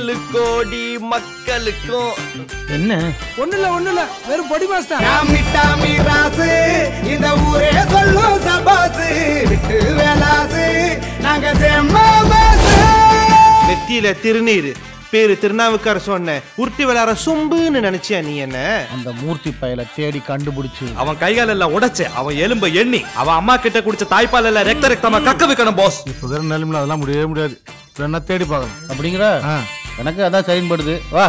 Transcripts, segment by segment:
ஏழு கோடி மக்களுக்கும் என்ன ஒண்ணு இல்ல ஒண்ணு இல்ல வெறும் பொடி மாஸ் தான் டாமி டாமி ராசு இந்த ஊரே சொல்லும் சபாசு விட்டு வேலாசு நாங்க செம்ம பாசு நெத்தியில திருநீர் பேரு திருநாவுக்கார சொன்ன உருட்டி விளையாட சொம்புன்னு நினைச்சியா நீ என்ன அந்த மூர்த்தி பயல தேடி கண்டுபிடிச்சு அவன் கைகால் எல்லாம் உடைச்சு அவன் எலும்ப எண்ணி அவன் அம்மா கிட்ட குடிச்ச தாய்ப்பால் எல்லாம் ரத்த ரத்தமா கக்க வைக்கணும் பாஸ் இப்போ வேற நிலைமையில அதெல்லாம் முடியவே முடியாது இப்ப என்ன தேடி பார்க்கணும் அப்படிங்கிற ஆ. எனக்கு அதான் சரின்படுது வா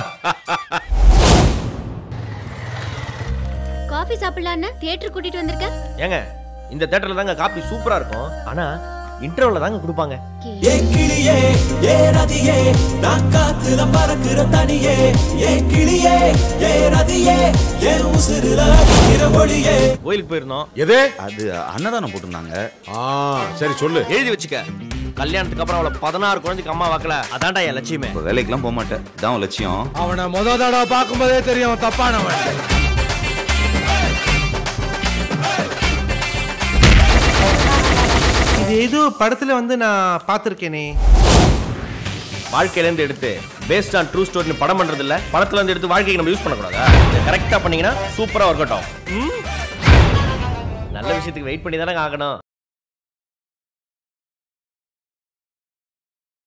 காஃபி சாப்பிடலான்னு தியேட்டர் கூட்டிட்டு வந்திருக்க ஏங்க இந்த தேட்டர்ல தாங்க காப்பி சூப்பரா இருக்கும் ஆனா இன்டர்வல்ல தாங்க கொடுப்பாங்க கிளியே ஏ ரதியே நான் காத்துல பறக்குற தனியே ஏ கிளியே ஏ ரதியே ஏ உசுருல அடிக்கிற ஒளியே கோயிலுக்கு போயிருந்தோம் எது அது அன்னதானம் போட்டிருந்தாங்க ஆ சரி சொல்லு எழுதி வச்சுக்க கல்யாணத்துக்கு அப்புறம் அவளை பதினாறு குழந்தைக்கு அம்மா வாக்கல அதான்டா என் லட்சியமே இப்போ வேலைக்கெல்லாம் போக மாட்டேன் இதான் உன் லட்சியம் அவனை முத தடவை பார்க்கும்போதே தெரியும் தப்பானவன் இது ஏதோ படத்துல வந்து நான் பார்த்துருக்கேனே வாழ்க்கையில இருந்து எடுத்து பேஸ்ட் ஆன் ட்ரூ ஸ்டோரின்னு படம் பண்றது இல்ல படத்துல இருந்து எடுத்து வாழ்க்கைக்கு நம்ம யூஸ் பண்ணக்கூடாதா கரெக்டா பண்ணீங்கன்னா சூப்பரா ஒர்க் அவுட் ஆகும் ம்? நல்ல விஷயத்துக்கு வெயிட் பண்ணி தானே ஆகணும்